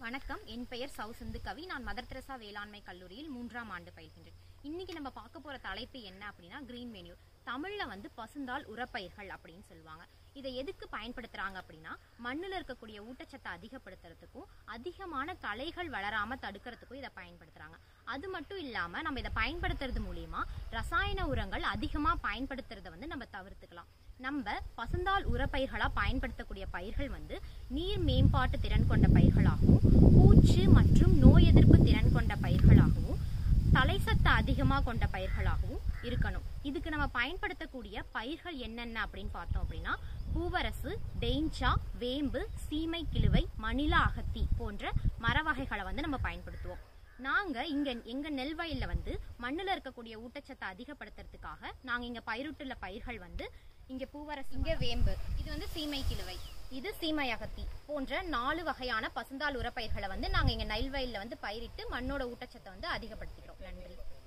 வணக்கம் என் பெயர் சவு சிந்து கவி நான் மதர் தெரசா வேளாண்மை கல்லூரியில் மூன்றாம் ஆண்டு பயில்கின்றேன் இன்னைக்கு நம்ம பார்க்க போற தலைப்பு என்ன அப்படின்னா கிரீன் மெனு தமிழ்ல வந்து பசுந்தாள் உரப்பயிர்கள் அப்படின்னு சொல்லுவாங்க இதை எதுக்கு பயன்படுத்துறாங்க அப்படின்னா மண்ணுல இருக்கக்கூடிய ஊட்டச்சத்தை அதிகப்படுத்துறதுக்கும் அதிகமான களைகள் வளராம தடுக்கிறதுக்கும் இதை பயன்படுத்துறாங்க அது மட்டும் இல்லாம நம்ம இதை பயன்படுத்துறது மூலியமா ரசாயன உரங்கள் அதிகமா பயன்படுத்துறத வந்து நம்ம தவிர்த்துக்கலாம் நம்ம பசுந்தாள் உரப்பயிர்களா பயன்படுத்தக்கூடிய பயிர்கள் வந்து நீர் மேம்பாட்டு திறன் கொண்ட பயிர்களாகவும் பூச்சி மற்றும் நோய் எதிர்ப்பு திறன் கொண்ட பயிர்களாகவும் தலைசத்து அதிகமா கொண்ட பயிர்களாகவும் இருக்கணும் இதுக்கு நம்ம பயன்படுத்தக்கூடிய பயிர்கள் என்னென்ன அப்படின்னு பார்த்தோம் அப்படின்னா பூவரசு டெயின்ச்சா வேம்பு சீமை கிழுவை மணிலா அகத்தி போன்ற மர வகைகளை வந்து நம்ம பயன்படுத்துவோம் நாங்க இங்க எங்க நெல் வயல்ல வந்து மண்ணுல இருக்கக்கூடிய ஊட்டச்சத்தை அதிகப்படுத்துறதுக்காக நாங்க இங்க பயிரிட்டுள்ள பயிர்கள் வந்து இங்க பூவரசு இங்க வேம்பு இது வந்து சீமை கிழுவை இது சீமை அகத்தி போன்ற நாலு வகையான பசுந்தாள் உரப்பயிர்களை வந்து நாங்க இங்க நெல் வயல்ல வந்து பயிரிட்டு மண்ணோட ஊட்டச்சத்தை வந்து அதிகப்படுத்திக்கிறோம் நன்றி